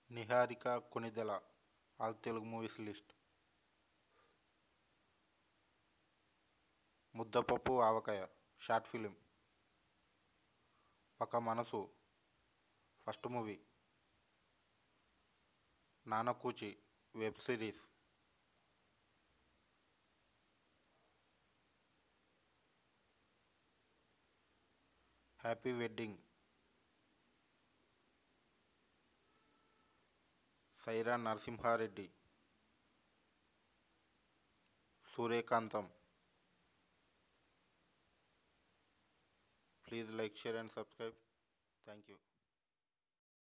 Niharika Konidela all Telugu movies list Muddapappu Avakaya short film Oka Manasu first movie Nannakuchi web series happy wedding Sye Raa Narasimha Reddy Suryakantham please like share and subscribe thank you